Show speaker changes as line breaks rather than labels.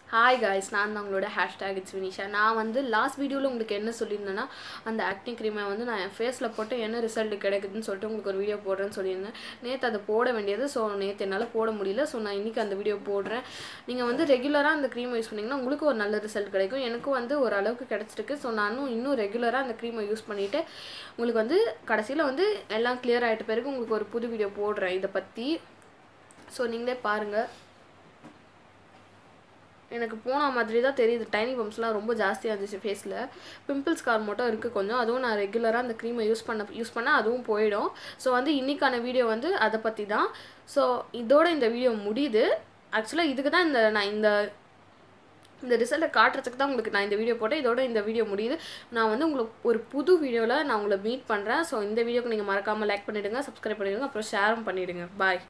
hi guys நான் தான் உங்களோட ஹேஷ்டேக் இட்ஸ் வினிஷா நான் வந்து லாஸ்ட் வீடியோவில் உங்களுக்கு என்ன சொல்லியிருந்தேன்னா அந்த ஆக்டிங் க்ரீமை வந்து நான் என் ஃபேஸில் போட்டு என்ன ரிசல்ட் கிடைக்குதுன்னு சொல்லிட்டு உங்களுக்கு ஒரு வீடியோ போடுறேன்னு சொல்லியிருந்தேன் நேற்று அதை போட வேண்டியது ஸோ நேற்று என்னால் போட முடியல ஸோ நான் இன்றைக்கி அந்த வீடியோ போடுறேன் நீங்கள் வந்து ரெகுலராக அந்த க்ரீமை யூஸ் பண்ணிங்கன்னா உங்களுக்கு ஒரு நல்ல ரிசல்ட் கிடைக்கும் எனக்கும் வந்து ஒரு அளவுக்கு கிடச்சிருக்கு ஸோ நானும் இன்னும் ரெகுலராக அந்த க்ரீமை யூஸ் பண்ணிவிட்டு உங்களுக்கு வந்து கடைசியில் வந்து எல்லாம் கிளியர் ஆகிட்ட பிறகு உங்களுக்கு ஒரு புது வீடியோ போடுறேன் இதை பற்றி ஸோ நீங்களே பாருங்கள் எனக்கு போன மாதிரி தான் தெரியுது டைனி பம்ப்ஸ்லாம் ரொம்ப ஜாஸ்தியாக இருந்துச்சு ஃபேஸில் பிம்பிள்ஸ் கார் மட்டும் இருக்குது கொஞ்சம் அதுவும் நான் ரெகுலராக அந்த க்ரீமை யூஸ் பண்ண யூஸ் பண்ணால் அதுவும் போயிடும் ஸோ வந்து இன்றைக்கான வீடியோ வந்து அதை பற்றி தான் ஸோ இதோட இந்த வீடியோ முடியுது ஆக்சுவலாக இதுக்கு தான் இந்த நான் இந்த இந்த ரிசல்ட்டை காட்டுறதுக்கு தான் உங்களுக்கு நான் இந்த வீடியோ போட்டேன் இதோட இந்த வீடியோ முடியுது நான் வந்து உங்களுக்கு ஒரு புது வீடியோவில் நான் உங்களை மீட் பண்ணுறேன் ஸோ இந்த வீடியோக்கு நீங்கள் மறக்காமல் லைக் பண்ணிவிடுங்க சப்ஸ்கிரைப் பண்ணிவிடுங்க அப்புறம் ஷேரும் பண்ணிவிடுங்க பாய்